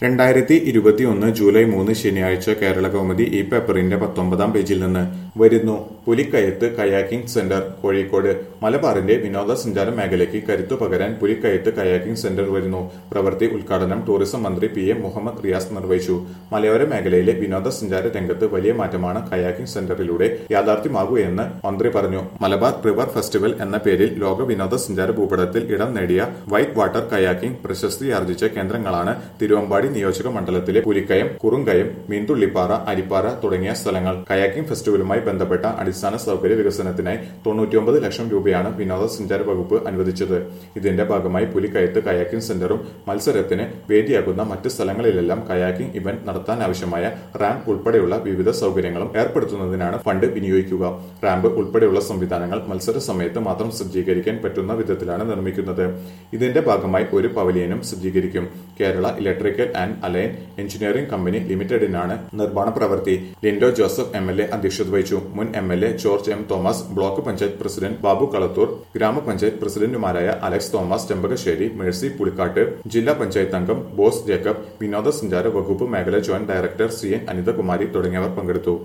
രണ്ടായിരത്തി ഇരുപത്തിയൊന്ന് ജൂലൈ മൂന്ന് ശനിയാഴ്ച കേരള കൗമുദി ഈ പേപ്പറിന്റെ പത്തൊമ്പതാം പേജിൽ നിന്ന് വരുന്നു പുലിക്കയത്ത് കയാക്കിംഗ് സെന്റർ കോഴിക്കോട് മലബാറിന്റെ വിനോദസഞ്ചാര മേഖലയ്ക്ക് കരുത്തു പകരാൻ പുലിക്കയത്ത് കയാക്കിംഗ് സെന്റർ വരുന്നു പ്രവൃത്തി ഉദ്ഘാടനം ടൂറിസം മന്ത്രി പി എം മുഹമ്മദ് റിയാസ് നിർവഹിച്ചു മലയോര മേഖലയിലെ വിനോദസഞ്ചാര രംഗത്ത് വലിയ മാറ്റമാണ് കയാക്കിംഗ് സെന്ററിലൂടെ യാഥാർത്ഥ്യമാകുകയെന്ന് മന്ത്രി പറഞ്ഞു മലബാർ റിവർ ഫെസ്റ്റിവൽ എന്ന പേരിൽ ലോക വിനോദസഞ്ചാര ഭൂപടത്തിൽ ഇടം നേടിയ വൈറ്റ് വാട്ടർ കയാക്കിംഗ് പ്രശസ്തിയാർജിച്ച കേന്ദ്രങ്ങളാണ് തിരുവമ്പാടി നിയോജക മണ്ഡലത്തിലെ പുലിക്കയം കുറുങ്കയം മീൻതുള്ളിപ്പാറ അരിപ്പാറ തുടങ്ങിയ സ്ഥലങ്ങൾ കയാക്കിംഗ് ഫെസ്റ്റിവലുമായി ബന്ധപ്പെട്ട അടിസ്ഥാന സൗകര്യ വികസനത്തിനായി തൊണ്ണൂറ്റിയൊമ്പത് ലക്ഷം രൂപയാണ് വിനോദസഞ്ചാര വകുപ്പ് അനുവദിച്ചത് ഇതിന്റെ ഭാഗമായി പുലിക്കയത്ത് കയാക്കിംഗ് സെന്ററും മത്സരത്തിന് വേദിയാകുന്ന മറ്റ് സ്ഥലങ്ങളിലെല്ലാം കയാക്കിംഗ് ഇവന്റ് നടത്താനാവശ്യമായ റാമ്പ് ഉൾപ്പെടെയുള്ള വിവിധ സൗകര്യങ്ങളും ഏർപ്പെടുത്തുന്നതിനാണ് ഫണ്ട് വിനിയോഗിക്കുക റാമ്പ് ഉൾപ്പെടെയുള്ള സംവിധാനങ്ങൾ മത്സര സമയത്ത് മാത്രം സജ്ജീകരിക്കാൻ പറ്റുന്ന വിധത്തിലാണ് നിർമ്മിക്കുന്നത് ഇതിന്റെ ഭാഗമായി ഒരു പവലിയനും സജ്ജീകരിക്കും Kerala electrical and allied engineering company ലിമിറ്റഡിനാണ് നിർമ്മാണ പ്രവൃത്തി Lindo Joseph M L A അധ്യക്ഷത വഹിച്ചു മുൻ M L A George M Thomas block panchayat president Babu Kalathoor ഗ്രാമപഞ്ചായത്ത് പ്രസിഡന്റുമാരായ അലക്സ് തോമസ് ചെമ്പകശ്ശേരി മേഴ്സി പുളിക്കാട്ട് ജില്ലാ പഞ്ചായത്ത് അംഗം ബോസ് ജേക്കബ് വിനോദസഞ്ചാര വകുപ്പ് മേഖല joint director C N Anithakumari തുടങ്ങിയവർ പങ്കെടുത്തു